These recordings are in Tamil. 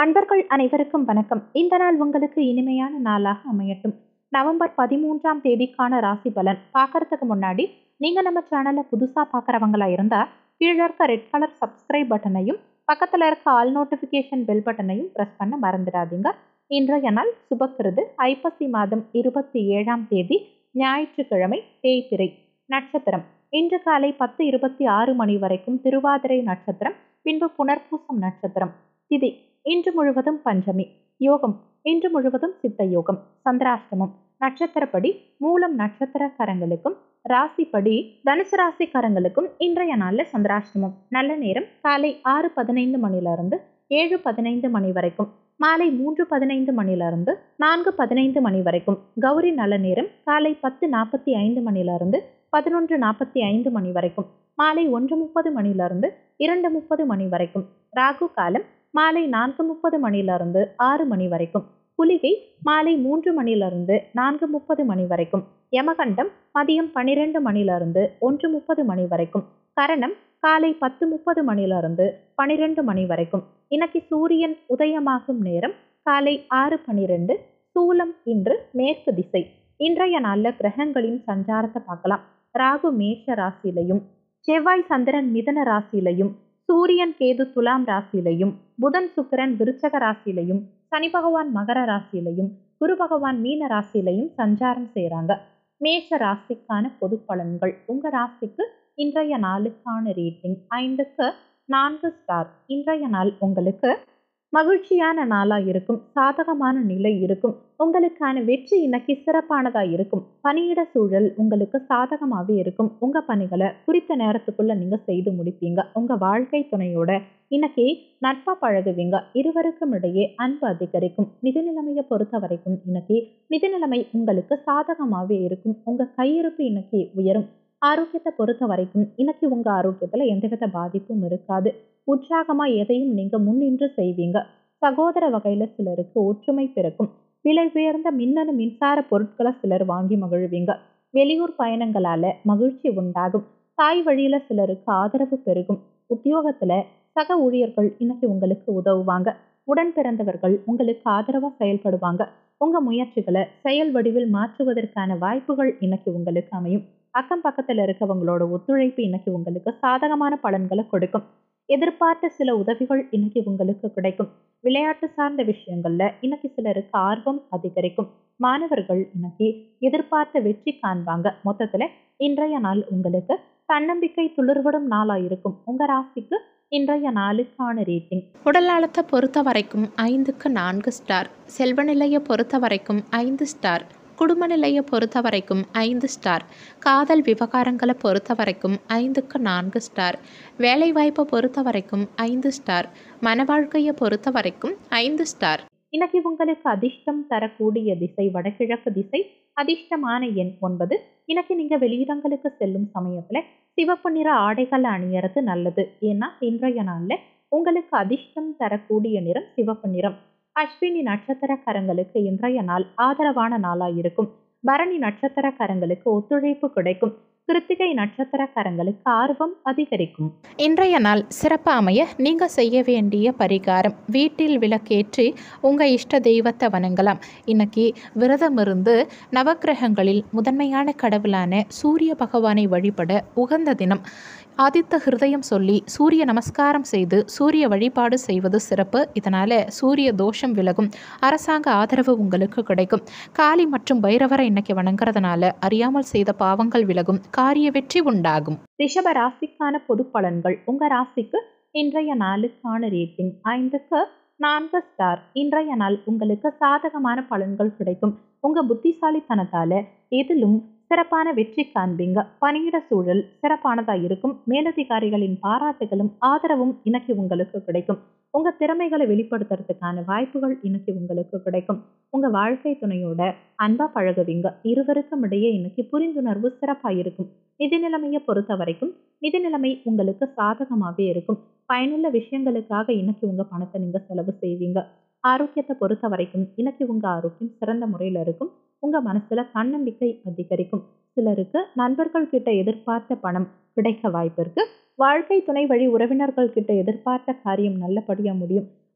அன்பர்கள் அனைவருக்கும் வணக்கம் இந்த நாள் உங்களுக்கு இனிமையான நாளாக அமையட்டும் நவம்பர் பதிமூன்றாம் தேதிக்கான ராசி பலன் பார்க்கறதுக்கு முன்னாடி நீங்க நம்ம சேனலை புதுசா பார்க்குறவங்களா இருந்தா கீழே இருக்க ரெட் கலர் சப்ஸ்கிரைப் பட்டனையும் பக்கத்துல இருக்க ஆல் நோட்டிஃபிகேஷன் பெல் பட்டனையும் பிரஸ் பண்ண மறந்துடாதீங்க இன்றைய நாள் சுபக்கிருது ஐப்பசி மாதம் இருபத்தி ஏழாம் தேதி ஞாயிற்றுக்கிழமை தேய்பிறை நட்சத்திரம் இன்று காலை பத்து இருபத்தி ஆறு மணி வரைக்கும் திருவாதிரை நட்சத்திரம் பின்பு புனர்பூசம் நட்சத்திரம் திதி இன்று முழுவதும் பஞ்சமி யோகம் இன்று முழுவதும் சித்த யோகம் சந்திராஷ்டமம் நட்சத்திரப்படி மூலம் நட்சத்திரக்காரங்களுக்கும் ராசிப்படி தனுசு ராசிக்காரங்களுக்கும் இன்றைய நாள்ல சந்திராஷ்டமம் நல்ல நேரம் காலை ஆறு பதினைந்து மணிலிருந்து ஏழு பதினைந்து மணி வரைக்கும் மாலை மூன்று பதினைந்து மணிலிருந்து நான்கு பதினைந்து மணி வரைக்கும் கௌரி நல்ல நேரம் காலை பத்து நாற்பத்தி ஐந்து மணிலிருந்து பதினொன்று நாற்பத்தி ஐந்து மணி வரைக்கும் மாலை ஒன்று முப்பது மணிலிருந்து இரண்டு முப்பது மணி வரைக்கும் ராகு காலம் மாலை நான்கு முப்பது மணிலிருந்து ஆறு மணி வரைக்கும் புலிகை மாலை மூன்று மணிலிருந்து நான்கு முப்பது மணி வரைக்கும் யமகண்டம் மதியம் பன்னிரெண்டு மணிலிருந்து ஒன்று முப்பது மணி வரைக்கும் கரணம் காலை பத்து முப்பது மணிலிருந்து பனிரெண்டு மணி வரைக்கும் இன்னைக்கு சூரியன் உதயமாகும் நேரம் காலை ஆறு பனிரெண்டு சூலம் இன்று மேற்கு திசை இன்றைய நாள்ல கிரகங்களின் சஞ்சாரத்தை பார்க்கலாம் ராகு மேஷ ராசியிலையும் செவ்வாய் சந்திரன் மிதன ராசியிலையும் சூரியன் கேது துலாம் ராசியிலையும் புதன் சுக்கிரன் விருச்சக ராசியிலையும் சனி பகவான் மகர ராசியிலையும் குரு பகவான் மீன ராசியிலையும் சஞ்சாரம் செய்கிறாங்க மேஷ ராசிக்கான பொது பலன்கள் உங்க ராசிக்கு இன்றைய நாளுக்கான ரேட்டிங் ஐந்துக்கு நான்கு ஸ்டார் இன்றைய நாள் உங்களுக்கு மகிழ்ச்சியான நாளா இருக்கும் சாதகமான நிலை இருக்கும் உங்களுக்கான வெற்றி இன்னைக்கு சிறப்பானதா இருக்கும் பணியிட சூழல் உங்களுக்கு சாதகமாகவே இருக்கும் உங்க பணிகளை குறித்த நேரத்துக்குள்ள நீங்க செய்து முடிப்பீங்க உங்க வாழ்க்கை துணையோட இன்னைக்கு நட்பா பழகுவீங்க இருவருக்கும் இடையே அன்பு அதிகரிக்கும் நிதி நிலைமையை பொறுத்த வரைக்கும் இன்னைக்கு நிதி நிலைமை உங்களுக்கு சாதகமாகவே இருக்கும் உங்க கையிருப்பு இன்னைக்கு உயரும் ஆரோக்கியத்தை பொறுத்த வரைக்கும் இன்னைக்கு உங்க ஆரோக்கியத்துல எந்தவித பாதிப்பும் இருக்காது உற்சாகமா எதையும் நீங்க முன்னின்று செய்வீங்க சகோதர வகையில சிலருக்கு ஒற்றுமை பிறக்கும் விலை உயர்ந்த மின்னணு மின்சார பொருட்களை சிலர் வாங்கி மகிழ்வீங்க வெளியூர் பயணங்களால மகிழ்ச்சி உண்டாகும் தாய் வழியில சிலருக்கு ஆதரவு பெருகும் உத்தியோகத்துல சக ஊழியர்கள் இன்னைக்கு உங்களுக்கு உதவுவாங்க உடன் பிறந்தவர்கள் உங்களுக்கு ஆதரவா செயல்படுவாங்க உங்க முயற்சிகளை செயல் வடிவில் மாற்றுவதற்கான வாய்ப்புகள் இன்னைக்கு உங்களுக்கு அமையும் அக்கம் பக்கத்துல இருக்கவங்களோட ஒத்துழைப்பு இன்னைக்கு உங்களுக்கு சாதகமான பலன்களை கொடுக்கும் எதிர்பார்த்த சில உதவிகள் இன்னைக்கு உங்களுக்கு கிடைக்கும் விளையாட்டு சார்ந்த விஷயங்கள்ல இன்னைக்கு சிலருக்கு ஆர்வம் அதிகரிக்கும் மாணவர்கள் இன்னைக்கு எதிர்பார்த்த வெற்றி காண்பாங்க மொத்தத்துல இன்றைய நாள் உங்களுக்கு தன்னம்பிக்கை துளிர்விடும் நாளா இருக்கும் உங்க ராசிக்கு இன்றைய நாளுக்கான ரேட்டிங் உடல் நலத்தை பொறுத்த வரைக்கும் ஐந்துக்கு நான்கு ஸ்டார் செல்வ நிலையை பொறுத்த வரைக்கும் ஐந்து ஸ்டார் குடும்ப நிலையை பொறுத்த வரைக்கும் ஐந்து ஸ்டார் காதல் விவகாரங்களை பொறுத்த வரைக்கும் ஐந்துக்கு நான்கு ஸ்டார் வேலைவாய்ப்பை பொறுத்த வரைக்கும் ஐந்து ஸ்டார் மன வாழ்க்கையை பொறுத்த வரைக்கும் ஐந்து ஸ்டார் இன்னைக்கு உங்களுக்கு அதிர்ஷ்டம் தரக்கூடிய திசை வடகிழக்கு திசை அதிர்ஷ்டமான எண் ஒன்பது இன்னைக்கு நீங்க வெளியிடங்களுக்கு செல்லும் சமயத்துல சிவப்பு நிற ஆடைகள் அணியறது நல்லது ஏன்னா இன்றைய நாள்ல உங்களுக்கு அதிர்ஷ்டம் தரக்கூடிய நிறம் சிவப்பு நிறம் அஸ்வினி நட்சத்திரக்காரங்களுக்கு இன்றைய நாள் ஆதரவான நாளா இருக்கும் பரணி நட்சத்திரக்காரங்களுக்கு ஒத்துழைப்பு கிடைக்கும் கிருத்திகை நட்சத்திரக்காரங்களுக்கு ஆர்வம் அதிகரிக்கும் இன்றைய நாள் சிறப்பு அமைய நீங்கள் செய்ய வேண்டிய பரிகாரம் வீட்டில் விளக்கேற்றி உங்கள் இஷ்ட தெய்வத்தை வணங்கலாம் இன்னைக்கு விரதம் இருந்து நவக்கிரகங்களில் முதன்மையான கடவுளான சூரிய பகவானை வழிபட உகந்த தினம் ஆதித்த ஹிருதயம் சொல்லி சூரிய நமஸ்காரம் செய்து சூரிய வழிபாடு செய்வது சிறப்பு இதனால் சூரிய தோஷம் விலகும் அரசாங்க ஆதரவு உங்களுக்கு கிடைக்கும் காளி மற்றும் பைரவரை இன்னைக்கு வணங்குறதுனால அறியாமல் செய்த பாவங்கள் விலகும் காரிய வெற்றி உண்டாகும் ரிஷப ராசிக்கான பொது பலன்கள் உங்க ராசிக்கு இன்றைய நாளுக்கான ரேட்டிங் ஐந்துக்கு நான்கு ஸ்டார் இன்றைய நாள் உங்களுக்கு சாதகமான பலன்கள் கிடைக்கும் உங்க புத்திசாலித்தனத்தால எதிலும் சிறப்பான வெற்றி காண்பீங்க பணியிட சூழல் சிறப்பானதா இருக்கும் மேலதிகாரிகளின் பாராட்டுகளும் ஆதரவும் இன்னைக்கு உங்களுக்கு கிடைக்கும் உங்க திறமைகளை வெளிப்படுத்துறதுக்கான வாய்ப்புகள் இன்னைக்கு உங்களுக்கு கிடைக்கும் உங்க வாழ்க்கை துணையோட அன்பா பழகுவீங்க இருவருக்கும் இடையே இன்னைக்கு புரிந்துணர்வு சிறப்பா இருக்கும் நிதி நிலைமையை பொறுத்த வரைக்கும் நிதி நிலைமை உங்களுக்கு சாதகமாகவே இருக்கும் பயனுள்ள விஷயங்களுக்காக இன்னைக்கு உங்க பணத்தை நீங்க செலவு செய்வீங்க ஆரோக்கியத்தை பொறுத்த வரைக்கும் இன்னைக்கு உங்க ஆரோக்கியம் சிறந்த முறையில இருக்கும் உங்க மனசுல தன்னம்பிக்கை அதிகரிக்கும் சிலருக்கு நண்பர்கள் கிட்ட எதிர்பார்த்த பணம் கிடைக்க வாய்ப்பு இருக்கு வாழ்க்கை துணை வழி உறவினர்கள் கிட்ட எதிர்பார்த்த காரியம் நல்லபடியா முடியும்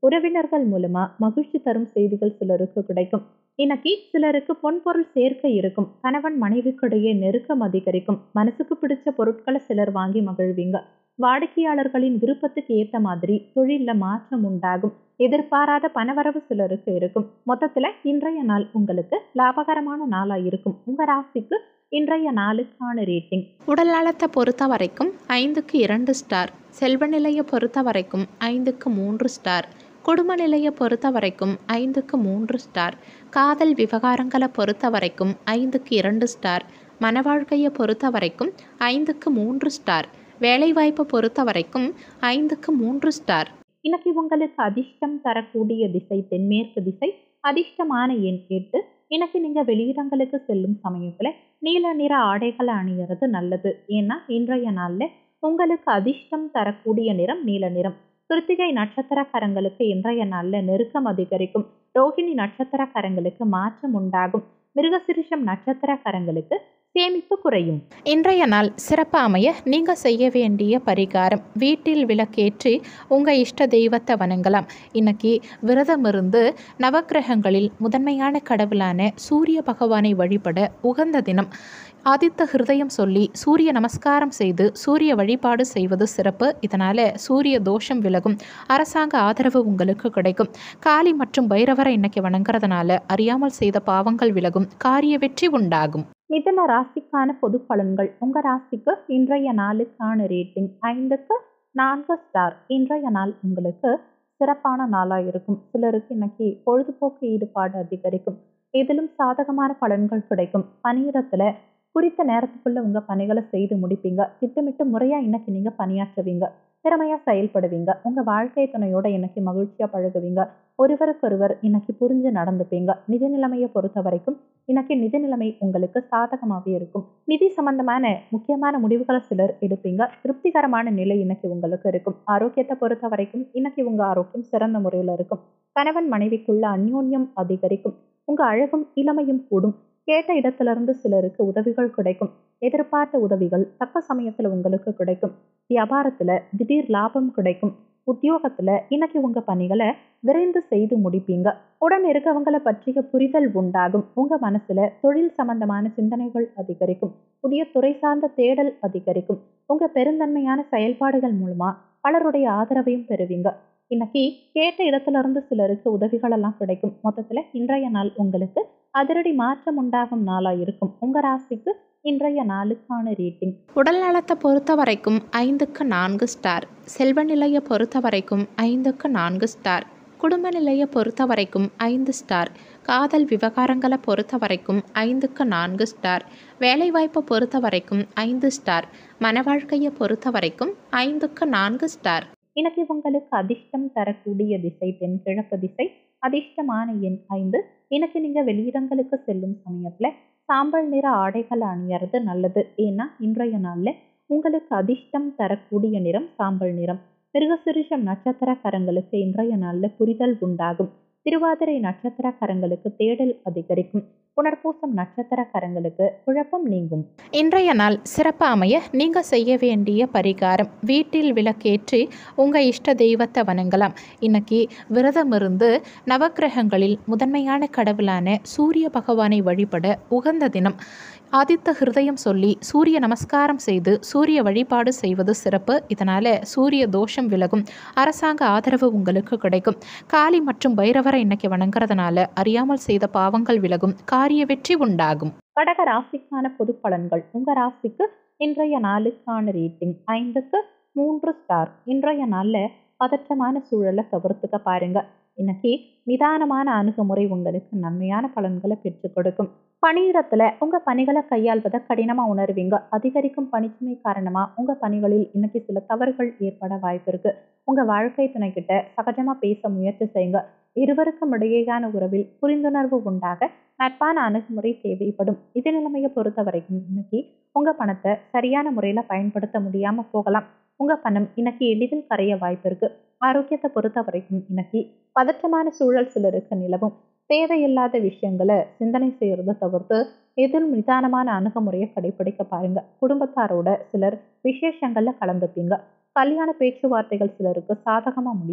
உறவினர்கள் மூலமா மகிழ்ச்சி தரும் செய்திகள் சிலருக்கு கிடைக்கும் இன்னைக்கு சிலருக்கு பொன்பொருள் சேர்க்கை இருக்கும் கணவன் மனைவிக்கிடையே நெருக்கம் அதிகரிக்கும் மனசுக்கு பிடிச்ச பொருட்களை சிலர் வாங்கி மகிழ்வீங்க வாடிக்கையாளர்களின் விருப்பத்துக்கு ஏத்த மாதிரி தொழில்ல மாற்றம் உண்டாகும் எதிர்பாராத பணவரவு சிலருக்கு இருக்கும் மொத்தத்துல இன்றைய நாள் உங்களுக்கு லாபகரமான நாளா இருக்கும் உங்க ராசிக்கு இன்றைய நாளுக்கான ரேட்டிங் உடல் நலத்தை பொறுத்த வரைக்கும் ஐந்துக்கு இரண்டு ஸ்டார் செல்வ நிலையை பொறுத்த வரைக்கும் ஐந்துக்கு மூன்று ஸ்டார் குடும்ப நிலையை பொறுத்த வரைக்கும் ஐந்துக்கு மூன்று ஸ்டார் காதல் விவகாரங்களை பொறுத்த வரைக்கும் ஐந்துக்கு இரண்டு ஸ்டார் மன வாழ்க்கையை பொறுத்த வரைக்கும் ஐந்துக்கு மூன்று ஸ்டார் வேலைவாய்ப்பை பொறுத்த வரைக்கும் ஐந்துக்கு மூன்று ஸ்டார் இன்னைக்கு உங்களுக்கு அதிர்ஷ்டம் தரக்கூடிய திசை தென்மேற்கு திசை அதிர்ஷ்டமான எண் எட்டு இன்னைக்கு நீங்க வெளியிடங்களுக்கு செல்லும் சமயத்துல நீல நிற ஆடைகளை அணியறது நல்லது ஏன்னா இன்றைய நாள்ல உங்களுக்கு அதிர்ஷ்டம் தரக்கூடிய நிறம் நீல நிறம் கிருத்திகை நட்சத்திரக்காரங்களுக்கு இன்றைய நாள்ல நெருக்கம் அதிகரிக்கும் ரோகிணி நட்சத்திரக்காரங்களுக்கு மாற்றம் உண்டாகும் மிருகசிரிஷம் நட்சத்திரக்காரங்களுக்கு சேமிப்பு குறையும் இன்றைய நாள் சிறப்பு அமைய நீங்கள் செய்ய வேண்டிய பரிகாரம் வீட்டில் விளக்கேற்றி உங்கள் இஷ்ட தெய்வத்தை வணங்கலாம் இன்னைக்கு விரதம் இருந்து நவக்கிரகங்களில் முதன்மையான கடவுளான சூரிய பகவானை வழிபட உகந்த தினம் ஆதித்த ஹிருதயம் சொல்லி சூரிய நமஸ்காரம் செய்து சூரிய வழிபாடு செய்வது சிறப்பு இதனால் சூரிய தோஷம் விலகும் அரசாங்க ஆதரவு உங்களுக்கு கிடைக்கும் காளி மற்றும் பைரவரை இன்னைக்கு வணங்குறதுனால அறியாமல் செய்த பாவங்கள் விலகும் காரிய வெற்றி உண்டாகும் மிதன ராசிக்கான பொது பலன்கள் உங்க ராசிக்கு இன்றைய நாளுக்கான ரேட்டிங் ஐந்துக்கு நான்கு ஸ்டார் இன்றைய நாள் உங்களுக்கு சிறப்பான நாளா இருக்கும் சிலருக்கு இன்னைக்கு பொழுதுபோக்கு ஈடுபாடு அதிகரிக்கும் இதிலும் சாதகமான பலன்கள் கிடைக்கும் பணியிடத்துல குறித்த நேரத்துக்குள்ள உங்க பணிகளை செய்து முடிப்பீங்க திட்டமிட்டு முறையா இன்னைக்கு நீங்க பணியாற்றுவீங்க திறமையா செயல்படுவீங்க உங்க வாழ்க்கை துணையோட இன்னைக்கு மகிழ்ச்சியா பழகுவீங்க ஒருவருக்கொருவர் இன்னைக்கு புரிஞ்சு நடந்துப்பீங்க நிதி நிலைமையை பொறுத்த வரைக்கும் இன்னைக்கு நிதி நிலைமை உங்களுக்கு சாதகமாகவே இருக்கும் நிதி சம்பந்தமான முக்கியமான முடிவுகளை சிலர் எடுப்பீங்க திருப்திகரமான நிலை இன்னைக்கு உங்களுக்கு இருக்கும் ஆரோக்கியத்தை பொறுத்த வரைக்கும் இன்னைக்கு உங்க ஆரோக்கியம் சிறந்த முறையில் இருக்கும் கணவன் மனைவிக்குள்ள அந்யோன்யம் அதிகரிக்கும் உங்க அழகும் இளமையும் கூடும் கேட்ட இடத்திலிருந்து சிலருக்கு உதவிகள் கிடைக்கும் எதிர்பார்த்த உதவிகள் தக்க சமயத்துல உங்களுக்கு கிடைக்கும் வியாபாரத்துல திடீர் லாபம் கிடைக்கும் உத்தியோகத்துல இன்னைக்கு உங்க பணிகளை விரைந்து செய்து முடிப்பீங்க உடன் இருக்கவங்களை பற்றிய புரிதல் உண்டாகும் உங்க மனசுல தொழில் சம்பந்தமான சிந்தனைகள் அதிகரிக்கும் புதிய துறை சார்ந்த தேடல் அதிகரிக்கும் உங்க பெருந்தன்மையான செயல்பாடுகள் மூலமா பலருடைய ஆதரவையும் பெறுவீங்க இன்னைக்கு கேட்ட இடத்துல இருந்து சிலருக்கு உதவிகள் எல்லாம் கிடைக்கும் மொத்தத்துல இன்றைய நாள் உங்களுக்கு அதிரடி மாற்றம் உண்டாகும் நாளா இருக்கும் உங்க ராசிக்கு இன்றைய நாளுக்கான ரேட்டிங் உடல் நலத்தை பொறுத்த வரைக்கும் ஐந்துக்கு நான்கு ஸ்டார் செல்வ நிலையை பொறுத்த வரைக்கும் ஐந்துக்கு நான்கு ஸ்டார் குடும்ப நிலையை பொறுத்த வரைக்கும் ஐந்து ஸ்டார் காதல் விவகாரங்களை பொறுத்த வரைக்கும் ஐந்துக்கு நான்கு ஸ்டார் வேலைவாய்ப்பை பொறுத்த வரைக்கும் ஐந்து ஸ்டார் மன வாழ்க்கையை பொறுத்த வரைக்கும் ஐந்துக்கு நான்கு ஸ்டார் இன்னைக்கு உங்களுக்கு அதிர்ஷ்டம் தரக்கூடிய திசை தென்கிழக்கு திசை அதிர்ஷ்டமான எண் ஐந்து இன்னைக்கு நீங்க வெளியிடங்களுக்கு செல்லும் சமயத்துல சாம்பல் நிற ஆடைகளை அணியறது நல்லது ஏன்னா இன்றைய நாள்ல உங்களுக்கு அதிர்ஷ்டம் தரக்கூடிய நிறம் சாம்பல் நிறம் மிருகசிரிஷம் நட்சத்திரக்காரங்களுக்கு இன்றைய நாள்ல புரிதல் உண்டாகும் திருவாதிரை நட்சத்திரக்காரங்களுக்கு தேடல் அதிகரிக்கும் புனர்பூசம் நட்சத்திரக்காரங்களுக்கு குழப்பம் நீங்கும் இன்றைய நாள் சிறப்பு அமைய நீங்கள் செய்ய வேண்டிய பரிகாரம் வீட்டில் விளக்கேற்றி உங்கள் இஷ்ட தெய்வத்தை வணங்கலாம் இன்னைக்கு விரதம் இருந்து நவக்கிரகங்களில் முதன்மையான கடவுளான சூரிய பகவானை வழிபட உகந்த தினம் ஆதித்த ஹிருதயம் சொல்லி சூரிய நமஸ்காரம் செய்து சூரிய வழிபாடு செய்வது சிறப்பு இதனால் சூரிய தோஷம் விலகும் அரசாங்க ஆதரவு உங்களுக்கு கிடைக்கும் காளி மற்றும் பைரவரை இன்னைக்கு வணங்குறதுனால அறியாமல் செய்த பாவங்கள் விலகும் காரிய வெற்றி உண்டாகும் கடக ராசிக்கான பொது பலன்கள் உங்க ராசிக்கு இன்றைய நாளுக்கான ரேட்டிங் ஐந்துக்கு மூன்று ஸ்டார் இன்றைய நாள்ல பதற்றமான சூழலை தவிர்த்துக்க பாருங்க இன்னைக்கு நிதானமான அணுகுமுறை உங்களுக்கு நன்மையான பலன்களை பெற்றுக் கொடுக்கும் பணியிடத்துல உங்க பணிகளை கையாள்வதை கடினமா உணர்வீங்க அதிகரிக்கும் பணிச்சுமை காரணமா உங்க பணிகளில் இன்னைக்கு சில தவறுகள் ஏற்பட வாய்ப்பு இருக்கு உங்க வாழ்க்கை துணை கிட்ட சகஜமா பேச முயற்சி செய்யுங்க இருவருக்கும் இடையேயான உறவில் புரிந்துணர்வு உண்டாக நட்பான அணுகுமுறை தேவைப்படும் இது நிலைமையை பொறுத்த வரைக்கும் இன்னைக்கு உங்க பணத்தை சரியான முறையில பயன்படுத்த முடியாம போகலாம் உங்க பணம் இன்னைக்கு எளிதில் கரைய வாய்ப்பு இருக்கு ஆரோக்கியத்தை பொறுத்த வரைக்கும் இன்னைக்கு பதற்றமான சூழல் சிலருக்கு நிலவும் தேவையில்லாத விஷயங்களை சிந்தனை செய்யறத தவிர்த்து எதில் நிதானமான அணுகுமுறையை கடைபிடிக்க பாருங்க குடும்பத்தாரோட சிலர் விசேஷங்கள்ல கலந்துப்பீங்க கல்யாண பேச்சுவார்த்தைகள் சிலருக்கு சாதகமா முடியும்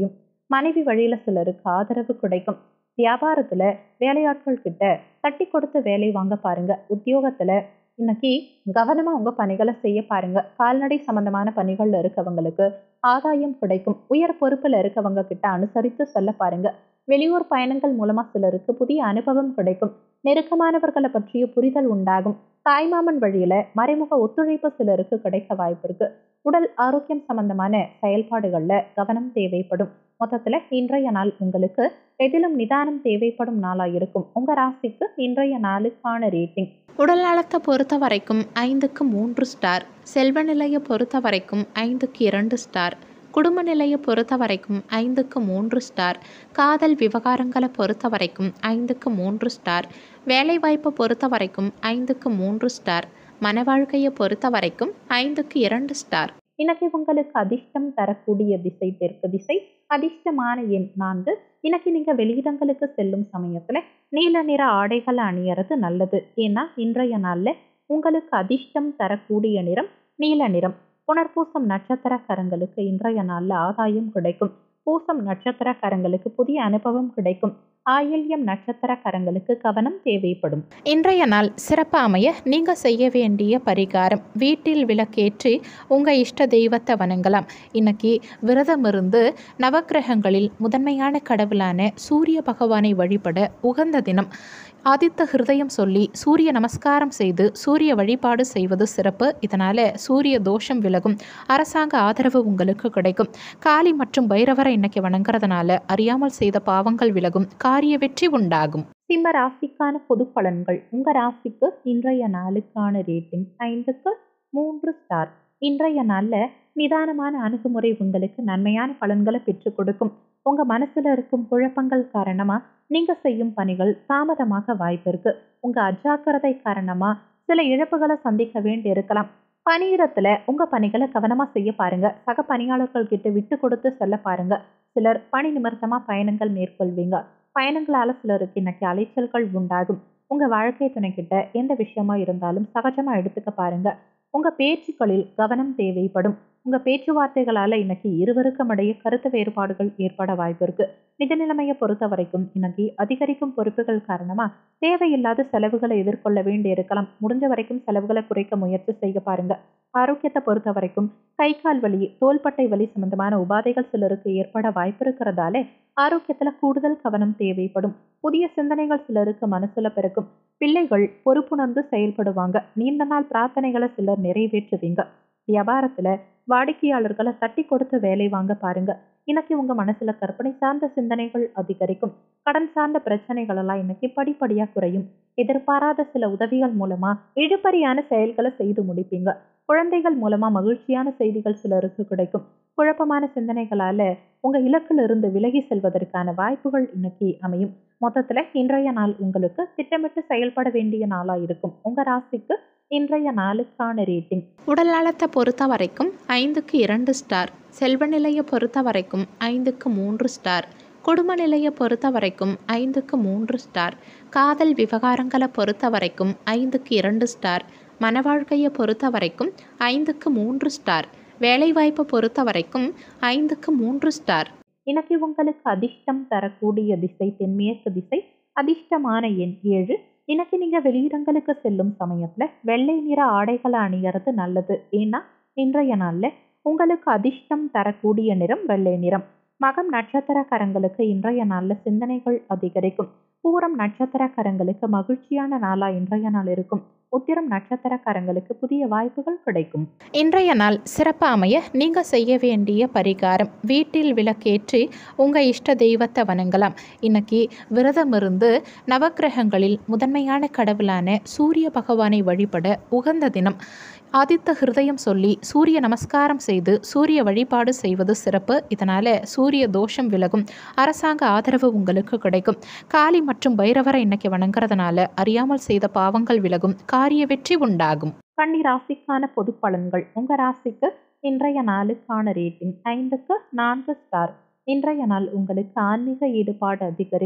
மனைவி வழியில சிலருக்கு ஆதரவு கிடைக்கும் வியாபாரத்துல வேலையாட்கள் கிட்ட தட்டி கொடுத்து வேலை வாங்க பாருங்க உத்தியோகத்துல இன்னைக்கு கவனமா உங்க பணிகளை செய்ய பாருங்க கால்நடை சம்பந்தமான பணிகள்ல இருக்கவங்களுக்கு ஆதாயம் கிடைக்கும் உயர் பொறுப்புல இருக்கவங்க கிட்ட அனுசரித்து செல்ல பாருங்க வெளியூர் பயணங்கள் மூலமா சிலருக்கு புதிய அனுபவம் கிடைக்கும் நெருக்கமானவர்களை பற்றிய புரிதல் உண்டாகும் தாய்மாமன் வழியில மறைமுக ஒத்துழைப்பு சிலருக்கு கிடைக்க வாய்ப்பு இருக்கு உடல் ஆரோக்கியம் சம்பந்தமான செயல்பாடுகள்ல கவனம் தேவைப்படும் மொத்தத்துல இன்றைய நாள் உங்களுக்கு எதிலும் நிதானம் தேவைப்படும் நாளா இருக்கும் உங்க ராசிக்கு இன்றைய நாளுக்கான ரேட்டிங் உடல் நலத்தை பொறுத்த வரைக்கும் ஐந்துக்கு மூன்று ஸ்டார் செல்வ நிலையை பொறுத்த வரைக்கும் ஐந்துக்கு இரண்டு ஸ்டார் குடும்ப நிலையை பொறுத்த வரைக்கும் ஐந்துக்கு மூன்று ஸ்டார் காதல் விவகாரங்களை பொறுத்த வரைக்கும் ஐந்துக்கு மூன்று ஸ்டார் வேலைவாய்ப்பை பொறுத்த வரைக்கும் ஐந்துக்கு மூன்று ஸ்டார் மன வாழ்க்கையை பொறுத்த வரைக்கும் ஐந்துக்கு இரண்டு ஸ்டார் இன்னைக்கு உங்களுக்கு அதிர்ஷ்டம் தரக்கூடிய திசை தெற்கு திசை அதிர்ஷ்டமான எண் நான்கு இன்னைக்கு நீங்க வெளியிடங்களுக்கு செல்லும் சமயத்துல நீல நிற ஆடைகளை அணியறது நல்லது ஏன்னா இன்றைய நாள்ல உங்களுக்கு அதிர்ஷ்டம் தரக்கூடிய நிறம் நீல நிறம் புனர்பூசம் நட்சத்திரக்காரங்களுக்கு இன்றைய நாள்ல ஆதாயம் கிடைக்கும் பூசம் நட்சத்திரக்காரங்களுக்கு புதிய அனுபவம் கிடைக்கும் ஆயில்யம் நட்சத்திரக்காரங்களுக்கு கவனம் தேவைப்படும் இன்றைய நாள் சிறப்பு அமைய நீங்கள் செய்ய வேண்டிய பரிகாரம் வீட்டில் விளக்கேற்றி உங்கள் இஷ்ட தெய்வத்தை வணங்கலாம் இன்னைக்கு விரதம் இருந்து நவக்கிரகங்களில் முதன்மையான கடவுளான சூரிய பகவானை வழிபட உகந்த தினம் ஆதித்த ஹிருதயம் சொல்லி சூரிய நமஸ்காரம் செய்து சூரிய வழிபாடு செய்வது சிறப்பு இதனால் சூரிய தோஷம் விலகும் அரசாங்க ஆதரவு உங்களுக்கு கிடைக்கும் காளி மற்றும் பைரவரை இன்னைக்கு வணங்குறதுனால அறியாமல் செய்த பாவங்கள் விலகும் காரிய வெற்றி உண்டாகும் சிம்ம ராசிக்கான பொது பலன்கள் உங்க ராசிக்கு இன்றைய நாளுக்கான ரேட்டிங் ஐந்துக்கு மூன்று ஸ்டார் இன்றைய நாள்ல நிதானமான அணுகுமுறை உங்களுக்கு நன்மையான பலன்களை பெற்றுக் கொடுக்கும் உங்க மனசுல இருக்கும் குழப்பங்கள் காரணமா நீங்க செய்யும் பணிகள் தாமதமாக வாய்ப்பு இருக்கு உங்க அஜாக்கிரதை காரணமா சில இழப்புகளை சந்திக்க வேண்டி இருக்கலாம் பணியிடத்துல உங்க பணிகளை கவனமா செய்ய பாருங்க சக பணியாளர்கள் கிட்ட விட்டு கொடுத்து செல்ல பாருங்க சிலர் பணி நிமித்தமா பயணங்கள் மேற்கொள்வீங்க பயணங்களால சிலருக்கு இன்னைக்கு அலைச்சல்கள் உண்டாகும் உங்க வாழ்க்கை துணைக்கிட்ட எந்த விஷயமா இருந்தாலும் சகஜமா எடுத்துக்க பாருங்க உங்க பேச்சுக்களில் கவனம் தேவைப்படும் உங்க பேச்சுவார்த்தைகளால இன்னைக்கு இருவருக்கும் இடையே கருத்து வேறுபாடுகள் ஏற்பட வாய்ப்பு இருக்கு நிதி நிலைமையை பொறுத்த வரைக்கும் இன்னைக்கு அதிகரிக்கும் பொறுப்புகள் காரணமா தேவையில்லாத செலவுகளை எதிர்கொள்ள வேண்டி இருக்கலாம் முடிஞ்ச வரைக்கும் செலவுகளை குறைக்க முயற்சி செய்ய பாருங்க ஆரோக்கியத்தை பொறுத்த வரைக்கும் கை கால் வலி தோள்பட்டை வலி சம்பந்தமான உபாதைகள் சிலருக்கு ஏற்பட வாய்ப்பு இருக்கிறதாலே ஆரோக்கியத்துல கூடுதல் கவனம் தேவைப்படும் புதிய சிந்தனைகள் சிலருக்கு மனசுல பிறக்கும் பிள்ளைகள் பொறுப்புணர்ந்து செயல்படுவாங்க நீண்ட நாள் பிரார்த்தனைகளை சிலர் நிறைவேற்றுவீங்க வியாபாரத்துல வாடிக்கையாளர்களை தட்டி கொடுத்து வேலை வாங்க பாருங்க இன்னைக்கு உங்க மனசுல கற்பனை சார்ந்த சிந்தனைகள் அதிகரிக்கும் கடன் சார்ந்த பிரச்சனைகள் எல்லாம் இன்னைக்கு படிப்படியா குறையும் எதிர்பாராத சில உதவிகள் மூலமா இழுபறியான செயல்களை செய்து முடிப்பீங்க குழந்தைகள் மூலமா மகிழ்ச்சியான செய்திகள் சிலருக்கு கிடைக்கும் குழப்பமான சிந்தனைகளால உங்க இலக்குல இருந்து விலகி செல்வதற்கான வாய்ப்புகள் இன்னைக்கு அமையும் மொத்தத்துல இன்றைய நாள் உங்களுக்கு திட்டமிட்டு செயல்பட வேண்டிய நாளா இருக்கும் உங்க ராசிக்கு இன்றைய நாளுக்கான ரேட்டிங் உடல் நலத்தை பொறுத்த வரைக்கும் ஐந்துக்கு இரண்டு ஸ்டார் செல்வ நிலையை பொறுத்த வரைக்கும் ஐந்துக்கு மூன்று ஸ்டார் குடும்ப நிலையை பொறுத்த வரைக்கும் ஐந்துக்கு மூன்று ஸ்டார் காதல் விவகாரங்களை பொறுத்த வரைக்கும் ஐந்துக்கு இரண்டு ஸ்டார் மன வாழ்க்கையை பொறுத்த வரைக்கும் ஐந்துக்கு மூன்று ஸ்டார் வேலைவாய்ப்பை பொறுத்த வரைக்கும் ஐந்துக்கு மூன்று ஸ்டார் இன்னைக்கு உங்களுக்கு அதிர்ஷ்டம் தரக்கூடிய திசை தென்மேற்கு திசை அதிர்ஷ்டமான எண் ஏழு இன்னைக்கு நீங்க வெளியிடங்களுக்கு செல்லும் சமயத்துல வெள்ளை நிற ஆடைகளை அணியறது நல்லது ஏன்னா இன்றைய நாள்ல உங்களுக்கு அதிர்ஷ்டம் தரக்கூடிய நிறம் வெள்ளை நிறம் மகம் நட்சத்திரக்காரங்களுக்கு இன்றைய நாள்ல சிந்தனைகள் அதிகரிக்கும் பூரம் நட்சத்திரக்காரங்களுக்கு மகிழ்ச்சியான நாளா இன்றைய நாள் இருக்கும் உத்திரம் நட்சத்திரக்காரங்களுக்கு புதிய வாய்ப்புகள் கிடைக்கும் இன்றைய நாள் சிறப்பு அமைய நீங்கள் செய்ய வேண்டிய பரிகாரம் வீட்டில் விளக்கேற்றி உங்கள் இஷ்ட தெய்வத்தை வணங்கலாம் இன்னைக்கு விரதம் இருந்து நவக்கிரகங்களில் முதன்மையான கடவுளான சூரிய பகவானை வழிபட உகந்த தினம் ஆதித்த ஹிருதயம் சொல்லி சூரிய நமஸ்காரம் செய்து சூரிய வழிபாடு செய்வது சிறப்பு இதனால் சூரிய தோஷம் விலகும் அரசாங்க ஆதரவு உங்களுக்கு கிடைக்கும் காளி மற்றும் பைரவரை இன்னைக்கு வணங்குறதுனால அறியாமல் செய்த பாவங்கள் விலகும் காரிய வெற்றி உண்டாகும் கன்னி ராசிக்கான பொது பலன்கள் உங்க ராசிக்கு இன்றைய நாளுக்கான ரேட்டிங் ஐந்துக்கு நான்கு ஸ்டார் இன்றைய நாள் உங்களுக்கு ஆன்மீக ஈடுபாடு அதிகரிக்கும்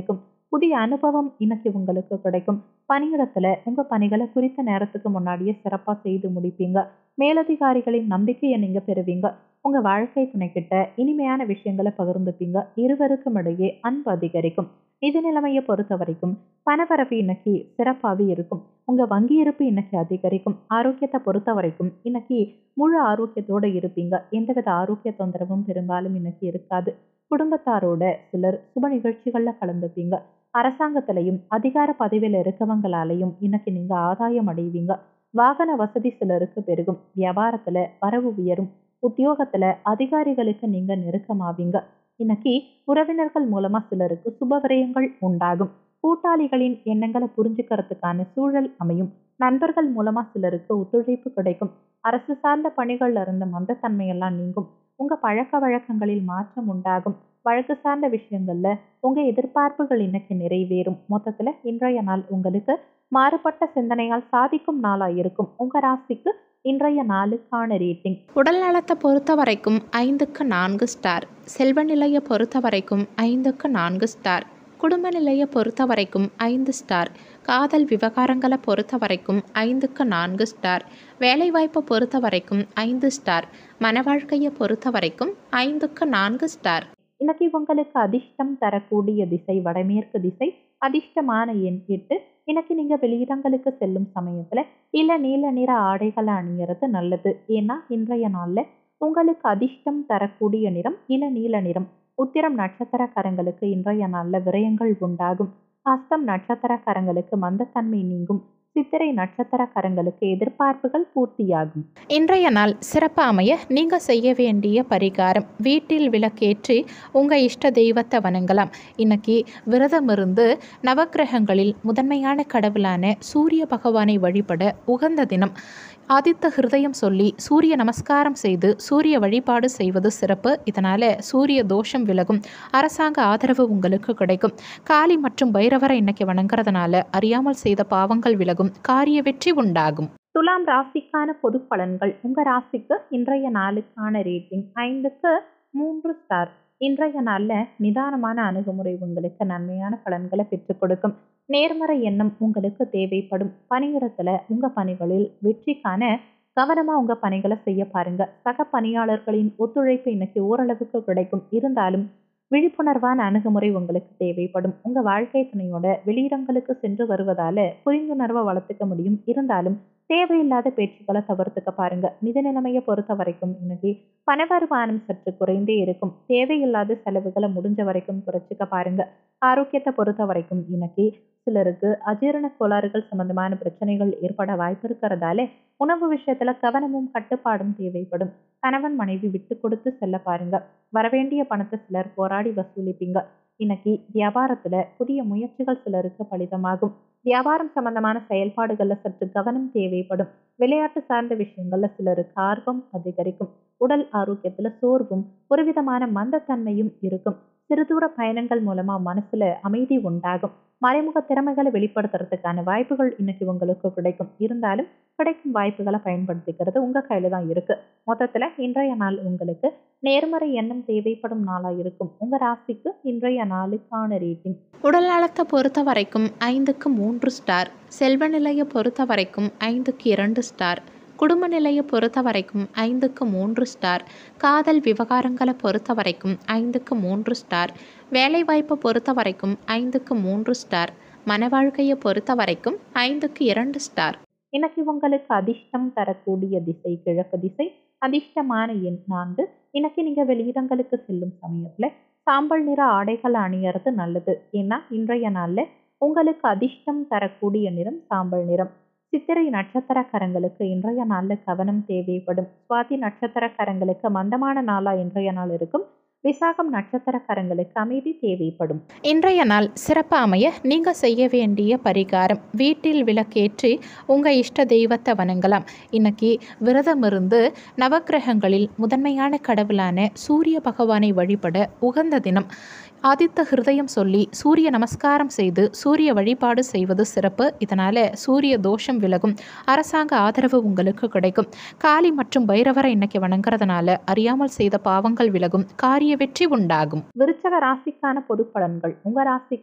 புதிய அனுபவம் இன்னைக்கு உங்களுக்கு கிடைக்கும் பணியிடத்துல உங்க பணிகளை குறித்த நேரத்துக்கு முன்னாடியே சிறப்பா செய்து முடிப்பீங்க மேலதிகாரிகளின் நம்பிக்கையை நீங்க பெறுவீங்க உங்க வாழ்க்கை துணைக்கிட்ட இனிமையான விஷயங்களை பகிர்ந்துப்பீங்க இருவருக்கும் இடையே அன்பு அதிகரிக்கும் நிதி நிலைமையை பொறுத்த வரைக்கும் பணவரவு இன்னைக்கு சிறப்பாகவே இருக்கும் உங்க வங்கி இருப்பு இன்னைக்கு அதிகரிக்கும் ஆரோக்கியத்தை பொறுத்த வரைக்கும் இன்னைக்கு முழு ஆரோக்கியத்தோட இருப்பீங்க எந்தவித ஆரோக்கிய தொந்தரவும் பெரும்பாலும் இன்னைக்கு இருக்காது குடும்பத்தாரோட சிலர் சுப நிகழ்ச்சிகள்ல கலந்துப்பீங்க அரசாங்கத்திலையும் அதிகார பதவியில் இருக்கவங்களாலையும் இன்னைக்கு நீங்க ஆதாயம் அடைவீங்க வாகன வசதி சிலருக்கு பெருகும் வியாபாரத்துல வரவு உயரும் உத்தியோகத்துல அதிகாரிகளுக்கு நீங்க நெருக்கமாவீங்க இன்னைக்கு உறவினர்கள் மூலமா சிலருக்கு சுபவிரயங்கள் உண்டாகும் கூட்டாளிகளின் எண்ணங்களை புரிஞ்சுக்கிறதுக்கான சூழல் அமையும் நண்பர்கள் மூலமா சிலருக்கு ஒத்துழைப்பு கிடைக்கும் அரசு சார்ந்த பணிகள்ல இருந்த மந்தத்தன்மையெல்லாம் நீங்கும் உங்க பழக்க வழக்கங்களில் மாற்றம் உண்டாகும் வழக்கு சார்ந்த விஷயங்கள்ல உங்க எதிர்பார்ப்புகள் இன்னைக்கு நிறைவேறும் மொத்தத்துல இன்றைய நாள் உங்களுக்கு மாறுபட்ட சிந்தனையால் சாதிக்கும் நாளா இருக்கும் உங்க ராசிக்கு இன்றைய நாளுக்கான ரேட்டிங் உடல் நலத்தை பொறுத்த வரைக்கும் ஐந்துக்கு நான்கு ஸ்டார் செல்வ நிலையை பொறுத்த வரைக்கும் ஐந்துக்கு நான்கு ஸ்டார் குடும்ப நிலையை பொறுத்த வரைக்கும் ஐந்து ஸ்டார் காதல் விவகாரங்களை பொறுத்த வரைக்கும் ஐந்துக்கு நான்கு ஸ்டார் வேலைவாய்ப்பை பொறுத்த வரைக்கும் ஐந்து ஸ்டார் மன வாழ்க்கையை பொறுத்த வரைக்கும் ஐந்துக்கு நான்கு ஸ்டார் இன்னைக்கு உங்களுக்கு அதிர்ஷ்டம் தரக்கூடிய திசை வடமேற்கு திசை அதிர்ஷ்டமான எண் எட்டு இன்னைக்கு நீங்க வெளியிடங்களுக்கு செல்லும் சமயத்துல இல்ல நீல நிற ஆடைகளை அணியறது நல்லது ஏன்னா இன்றைய நாள்ல உங்களுக்கு அதிர்ஷ்டம் தரக்கூடிய நிறம் இள நீல நிறம் உத்திரம் நட்சத்திரக்காரங்களுக்கு இன்றைய நாள்ல விரயங்கள் உண்டாகும் அஸ்தம் நட்சத்திரக்காரங்களுக்கு மந்தத்தன்மை நீங்கும் சித்திரை நட்சத்திரக்காரங்களுக்கு எதிர்பார்ப்புகள் பூர்த்தியாகும் இன்றைய நாள் சிறப்பு அமைய நீங்கள் செய்ய வேண்டிய பரிகாரம் வீட்டில் விளக்கேற்றி உங்கள் இஷ்ட தெய்வத்தை வணங்கலாம் இன்னைக்கு விரதம் இருந்து நவக்கிரகங்களில் முதன்மையான கடவுளான சூரிய பகவானை வழிபட உகந்த தினம் ஆதித்த ஹிருதயம் சொல்லி சூரிய நமஸ்காரம் செய்து சூரிய வழிபாடு செய்வது சிறப்பு இதனால் சூரிய தோஷம் விலகும் அரசாங்க ஆதரவு உங்களுக்கு கிடைக்கும் காளி மற்றும் பைரவரை இன்னைக்கு வணங்குறதுனால அறியாமல் செய்த பாவங்கள் விலகும் காரிய வெற்றி உண்டாகும் துலாம் ராசிக்கான பொது பலன்கள் உங்க ராசிக்கு இன்றைய நாளுக்கான ரேட்டிங் ஐந்துக்கு மூன்று ஸ்டார் இன்றைய நாள்ல நிதானமான அணுகுமுறை உங்களுக்கு நன்மையான பலன்களை பெற்றுக் கொடுக்கும் நேர்மறை எண்ணம் உங்களுக்கு தேவைப்படும் பணியிடத்துல உங்க பணிகளில் வெற்றிக்கான கவனமா உங்க பணிகளை செய்ய பாருங்க சக பணியாளர்களின் ஒத்துழைப்பு இன்னைக்கு ஓரளவுக்கு கிடைக்கும் இருந்தாலும் விழிப்புணர்வான அணுகுமுறை உங்களுக்கு தேவைப்படும் உங்க வாழ்க்கை துணையோட வெளியிடங்களுக்கு சென்று வருவதால புரிந்துணர்வை வளர்த்துக்க முடியும் இருந்தாலும் தேவையில்லாத பேச்சுக்களை தவிர்த்துக்க பாருங்க நிதி நிலைமையை பொறுத்த வரைக்கும் இன்னைக்கு பண வருமானம் சற்று குறைந்தே இருக்கும் தேவையில்லாத செலவுகளை முடிஞ்ச வரைக்கும் குறைச்சிக்க பாருங்க ஆரோக்கியத்தை பொறுத்த வரைக்கும் இன்னைக்கு சிலருக்கு அஜீரண கோளாறுகள் சம்பந்தமான பிரச்சனைகள் ஏற்பட வாய்ப்பு இருக்கிறதால உணவு விஷயத்துல கவனமும் கட்டுப்பாடும் தேவைப்படும் கணவன் மனைவி விட்டு கொடுத்து செல்ல பாருங்க வரவேண்டிய பணத்தை சிலர் போராடி வசூலிப்பீங்க இன்னைக்கு வியாபாரத்துல புதிய முயற்சிகள் சிலருக்கு பலிதமாகும் வியாபாரம் சம்பந்தமான செயல்பாடுகள்ல சற்று கவனம் தேவைப்படும் விளையாட்டு சார்ந்த விஷயங்கள்ல சிலருக்கு ஆர்வம் அதிகரிக்கும் உடல் ஆரோக்கியத்துல சோர்வும் ஒரு விதமான மந்தத்தன்மையும் இருக்கும் சிறுதூர பயணங்கள் மூலமா மனசுல அமைதி உண்டாகும் மறைமுக திறமைகளை வெளிப்படுத்துறதுக்கான வாய்ப்புகள் இன்னைக்கு உங்களுக்கு கிடைக்கும் இருந்தாலும் கிடைக்கும் வாய்ப்புகளை பயன்படுத்திக்கிறது உங்க கையில தான் இருக்கு மொத்தத்துல இன்றைய நாள் உங்களுக்கு நேர்மறை எண்ணம் தேவைப்படும் நாளா இருக்கும் உங்க ராசிக்கு இன்றைய நாளுக்கான ரேட்டிங் உடல் நலத்தை பொறுத்த வரைக்கும் ஐந்துக்கு மூன்று ஸ்டார் செல்வ நிலையை பொறுத்த வரைக்கும் ஐந்துக்கு இரண்டு ஸ்டார் குடும்ப நிலையை பொறுத்த வரைக்கும் ஐந்துக்கு மூன்று ஸ்டார் காதல் விவகாரங்களை பொறுத்த வரைக்கும் ஐந்துக்கு மூன்று ஸ்டார் வேலைவாய்ப்பை பொறுத்த வரைக்கும் ஐந்துக்கு மூன்று ஸ்டார் மன வாழ்க்கையை பொறுத்த வரைக்கும் ஐந்துக்கு இரண்டு ஸ்டார் இன்னைக்கு உங்களுக்கு அதிர்ஷ்டம் தரக்கூடிய திசை கிழக்கு திசை அதிர்ஷ்டமான எண் நான்கு இன்னைக்கு நீங்க வெளியிடங்களுக்கு செல்லும் சமயத்துல சாம்பல் நிற ஆடைகளை அணியறது நல்லது ஏன்னா இன்றைய நாள்ல உங்களுக்கு அதிர்ஷ்டம் தரக்கூடிய நிறம் சாம்பல் நிறம் சித்திரை நட்சத்திரக்காரங்களுக்கு இன்றைய நாள்ல கவனம் தேவைப்படும் சுவாதி நட்சத்திரக்காரங்களுக்கு மந்தமான நாளா இன்றைய நாள் இருக்கும் விசாகம் நட்சத்திரக்காரங்களுக்கு அமைதி தேவைப்படும் இன்றைய நாள் சிறப்பு அமைய நீங்கள் செய்ய வேண்டிய பரிகாரம் வீட்டில் விளக்கேற்றி உங்கள் இஷ்ட தெய்வத்தை வணங்கலாம் இன்னைக்கு விரதம் இருந்து நவக்கிரகங்களில் முதன்மையான கடவுளான சூரிய பகவானை வழிபட உகந்த தினம் ஆதித்த ஹிருதயம் சொல்லி சூரிய நமஸ்காரம் செய்து சூரிய வழிபாடு செய்வது சிறப்பு இதனால் சூரிய தோஷம் விலகும் அரசாங்க ஆதரவு உங்களுக்கு கிடைக்கும் காளி மற்றும் பைரவரை இன்னைக்கு வணங்குறதுனால அறியாமல் செய்த பாவங்கள் விலகும் காரிய வெற்றி உண்டாகும் விருச்சக ராசிக்கான பொது பலன்கள் உங்க ராசிக்கு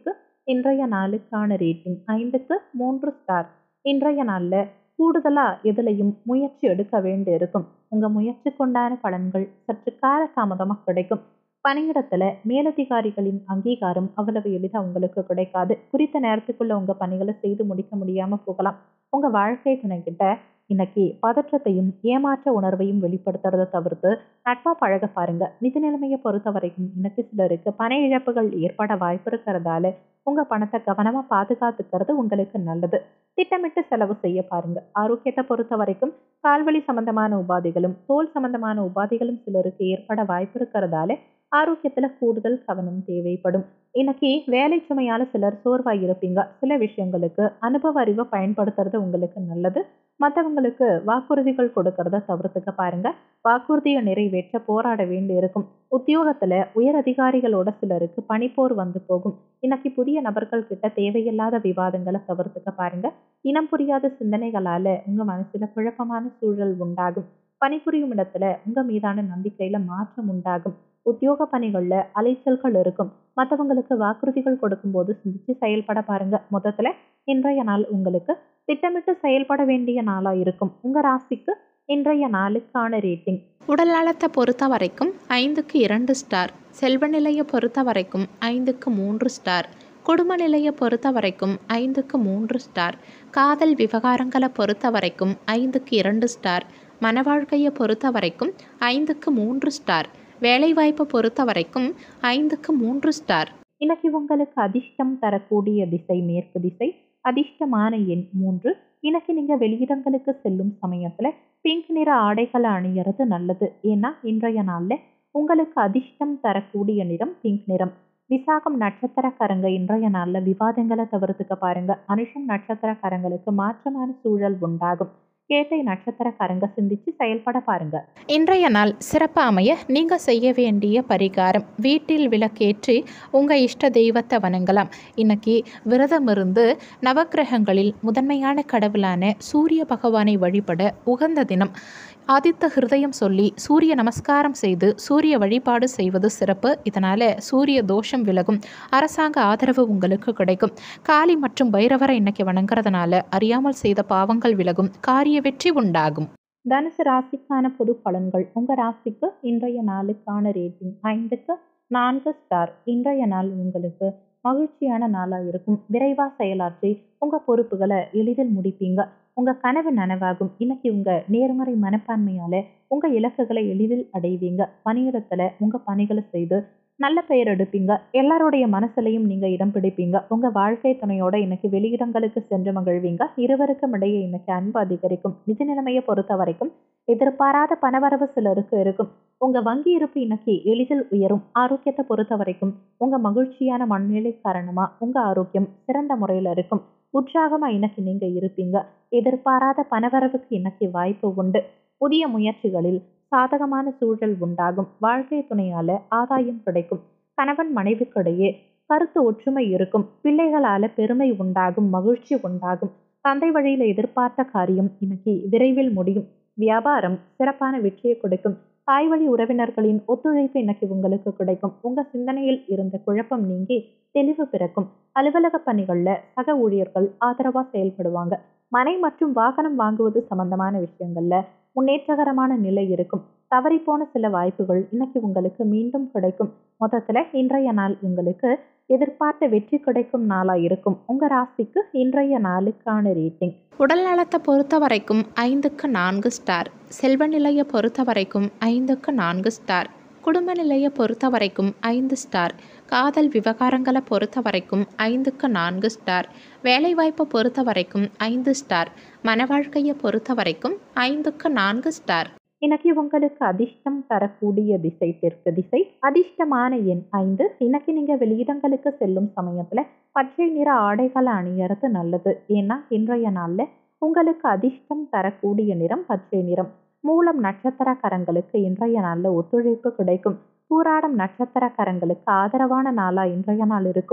இன்றைய நாளுக்கான ரேட்டிங் ஐந்துக்கு மூன்று ஸ்டார் இன்றைய நாளில் கூடுதலாக எதுலையும் முயற்சி எடுக்க வேண்டி இருக்கும் உங்கள் முயற்சிக்குண்டான பலன்கள் சற்று காலதாமதமாக கிடைக்கும் பணியிடத்தில் மேலதிகாரிகளின் அங்கீகாரம் அவ்வளவு எளிதாக உங்களுக்கு கிடைக்காது குறித்த நேரத்துக்குள்ள உங்கள் பணிகளை செய்து முடிக்க முடியாமல் போகலாம் உங்கள் வாழ்க்கை துணைக்கிட்ட இன்னைக்கு பதற்றத்தையும் ஏமாற்ற உணர்வையும் வெளிப்படுத்துறதை தவிர்த்து நட்பா பழக பாருங்க நிதி நிலைமையை பொறுத்த வரைக்கும் இன்னைக்கு சிலருக்கு பண இழப்புகள் ஏற்பட வாய்ப்பு இருக்கிறதால உங்க பணத்தை கவனமா பாதுகாத்துக்கிறது உங்களுக்கு நல்லது திட்டமிட்டு செலவு செய்ய பாருங்க ஆரோக்கியத்தை பொறுத்த வரைக்கும் கால்வழி சம்பந்தமான உபாதைகளும் தோல் சம்பந்தமான உபாதைகளும் சிலருக்கு ஏற்பட வாய்ப்பு இருக்கிறதால ஆரோக்கியத்துல கூடுதல் கவனம் தேவைப்படும் இன்னைக்கு வேலை சுமையால சிலர் சோர்வாய் இருப்பீங்க சில விஷயங்களுக்கு அனுபவ அறிவை பயன்படுத்துறது உங்களுக்கு நல்லது மற்றவங்களுக்கு வாக்குறுதிகள் கொடுக்கறத தவிர்த்துக்க பாருங்க வாக்குறுதியை நிறைவேற்ற போராட வேண்டி இருக்கும் உத்தியோகத்துல உயர் அதிகாரிகளோட சிலருக்கு பணிப்போர் வந்து போகும் இன்னைக்கு புதிய நபர்கள் கிட்ட தேவையில்லாத விவாதங்களை தவிர்த்துக்க பாருங்க இனம் புரியாத சிந்தனைகளால உங்க மனசுல குழப்பமான சூழல் உண்டாகும் பணிபுரியும் இடத்துல உங்க மீதான நம்பிக்கையில மாற்றம் உண்டாகும் உத்தியோக பணிகள்ல அலைச்சல்கள் இருக்கும் மற்றவங்களுக்கு வாக்குறுதிகள் கொடுக்கும்போது சிந்திச்சு செயல்பட பாருங்க மொத்தத்துல இன்றைய நாள் உங்களுக்கு திட்டமிட்டு செயல்பட வேண்டிய நாளா இருக்கும் உங்க ராசிக்கு இன்றைய நாளுக்கான ரேட்டிங் உடல் நலத்தை பொறுத்த வரைக்கும் ஐந்துக்கு இரண்டு ஸ்டார் செல்வ நிலையை பொறுத்த வரைக்கும் ஐந்துக்கு மூன்று ஸ்டார் குடும்ப நிலையை பொறுத்த வரைக்கும் ஐந்துக்கு மூன்று ஸ்டார் காதல் விவகாரங்களை பொறுத்த வரைக்கும் ஐந்துக்கு இரண்டு ஸ்டார் மன வாழ்க்கையை பொறுத்த வரைக்கும் ஐந்துக்கு மூன்று ஸ்டார் வேலைவாய்ப்பை பொறுத்த வரைக்கும் ஐந்துக்கு மூன்று ஸ்டார் இன்னைக்கு உங்களுக்கு அதிர்ஷ்டம் தரக்கூடிய திசை மேற்கு திசை அதிர்ஷ்டமான எண் மூன்று இன்னைக்கு நீங்க வெளியிடங்களுக்கு செல்லும் சமயத்துல பிங்க் நிற ஆடைகளை அணியறது நல்லது ஏன்னா இன்றைய நாள்ல உங்களுக்கு அதிர்ஷ்டம் தரக்கூடிய நிறம் பிங்க் நிறம் விசாகம் நட்சத்திரக்காரங்க இன்றைய நாள்ல விவாதங்களை தவிர்த்துக்க பாருங்க அனுஷம் நட்சத்திரக்காரங்களுக்கு மாற்றமான சூழல் உண்டாகும் கேட்டை நட்சத்திரக்காரங்க சிந்திச்சு செயல்பட பாருங்க இன்றைய நாள் சிறப்பு அமைய நீங்கள் செய்ய வேண்டிய பரிகாரம் வீட்டில் விளக்கேற்றி உங்கள் இஷ்ட தெய்வத்தை வணங்கலாம் இன்னைக்கு விரதம் இருந்து நவக்கிரகங்களில் முதன்மையான கடவுளான சூரிய பகவானை வழிபட உகந்த தினம் ஆதித்த ஹிருதயம் சொல்லி சூரிய நமஸ்காரம் செய்து சூரிய வழிபாடு செய்வது சிறப்பு இதனால் சூரிய தோஷம் விலகும் அரசாங்க ஆதரவு உங்களுக்கு கிடைக்கும் காளி மற்றும் பைரவரை இன்னைக்கு வணங்குறதுனால அறியாமல் செய்த பாவங்கள் விலகும் காரிய வெற்றி உண்டாகும் தனுசு ராசிக்கான பொது பலன்கள் உங்க ராசிக்கு இன்றைய நாளுக்கான ரேட்டிங் ஐந்துக்கு நான்கு ஸ்டார் இன்றைய நாள் உங்களுக்கு மகிழ்ச்சியான நாளா இருக்கும் விரைவா செயலாற்றி உங்க பொறுப்புகளை எளிதில் முடிப்பீங்க உங்க கனவு நனவாகும் இன்னைக்கு உங்க நேர்மறை மனப்பான்மையால உங்க இலக்குகளை எளிதில் அடைவீங்க பணியிடத்துல உங்க பணிகளை செய்து நல்ல பெயர் எடுப்பீங்க எல்லாருடைய மனசுலையும் நீங்க இடம் பிடிப்பீங்க உங்க வாழ்க்கை துணையோட இன்னைக்கு வெளியிடங்களுக்கு சென்று மகிழ்வீங்க இருவருக்கும் இடையே இன்னைக்கு அன்பு அதிகரிக்கும் நிதி நிலைமையை பொறுத்த வரைக்கும் எதிர்பாராத பணவரவு சிலருக்கு இருக்கும் உங்க வங்கி இருப்பு இன்னைக்கு எளிதில் உயரும் ஆரோக்கியத்தை பொறுத்த வரைக்கும் உங்க மகிழ்ச்சியான மனநிலை காரணமா உங்க ஆரோக்கியம் சிறந்த முறையில இருக்கும் உற்சாகமா இன்னைக்கு நீங்க இருப்பீங்க எதிர்பாராத பணவரவுக்கு இன்னைக்கு வாய்ப்பு உண்டு புதிய முயற்சிகளில் சாதகமான சூழல் உண்டாகும் வாழ்க்கை துணையால ஆதாயம் கிடைக்கும் கணவன் மனைவிக்கிடையே கருத்து ஒற்றுமை இருக்கும் பிள்ளைகளால பெருமை உண்டாகும் மகிழ்ச்சி உண்டாகும் தந்தை வழியில எதிர்பார்த்த காரியம் இன்னைக்கு விரைவில் முடியும் வியாபாரம் சிறப்பான வெற்றியை கொடுக்கும் தாய் வழி உறவினர்களின் ஒத்துழைப்பு இன்னைக்கு உங்களுக்கு கிடைக்கும் உங்க சிந்தனையில் இருந்த குழப்பம் நீங்கி தெளிவு பிறக்கும் அலுவலக பணிகள்ல சக ஊழியர்கள் ஆதரவா செயல்படுவாங்க மனை மற்றும் வாகனம் வாங்குவது சம்பந்தமான விஷயங்கள்ல முன்னேற்றகரமான நிலை இருக்கும் தவறிப்போன சில வாய்ப்புகள் இன்னைக்கு உங்களுக்கு மீண்டும் கிடைக்கும் மொத்தத்துல இன்றைய நாள் உங்களுக்கு எதிர்பார்த்த வெற்றி கிடைக்கும் நாளா இருக்கும் உங்க ராசிக்கு இன்றைய நாளுக்கான ரேட்டிங் உடல் நலத்தை பொறுத்த வரைக்கும் ஐந்துக்கு நான்கு ஸ்டார் செல்வ நிலையை பொறுத்த வரைக்கும் ஐந்துக்கு நான்கு ஸ்டார் குடும்ப நிலையை பொறுத்த வரைக்கும் ஐந்து ஸ்டார் காதல் விவகாரங்களை பொறுத்த வரைக்கும் ஐந்துக்கு நான்கு ஸ்டார் வேலைவாய்ப்பை பொறுத்த வரைக்கும் ஐந்து ஸ்டார் மன வாழ்க்கையை பொறுத்த வரைக்கும் ஐந்துக்கு நான்கு ஸ்டார் இன்னைக்கு உங்களுக்கு அதிர்ஷ்டம் தரக்கூடிய திசை தெற்கு திசை அதிர்ஷ்டமான எண் ஐந்து இன்னைக்கு நீங்க வெளியிடங்களுக்கு செல்லும் சமயத்துல பச்சை நிற ஆடைகளை அணியறது நல்லது ஏன்னா இன்றைய நாள்ல உங்களுக்கு அதிர்ஷ்டம் தரக்கூடிய நிறம் பச்சை நிறம் மூலம் நட்சத்திரக்காரங்களுக்கு இன்றைய நாள்ல ஒத்துழைப்பு கிடைக்கும் பூராடம் நட்சத்திரக்காரங்களுக்கு ஆதரவான நாளா இன்றைய நாள் இருக்கும்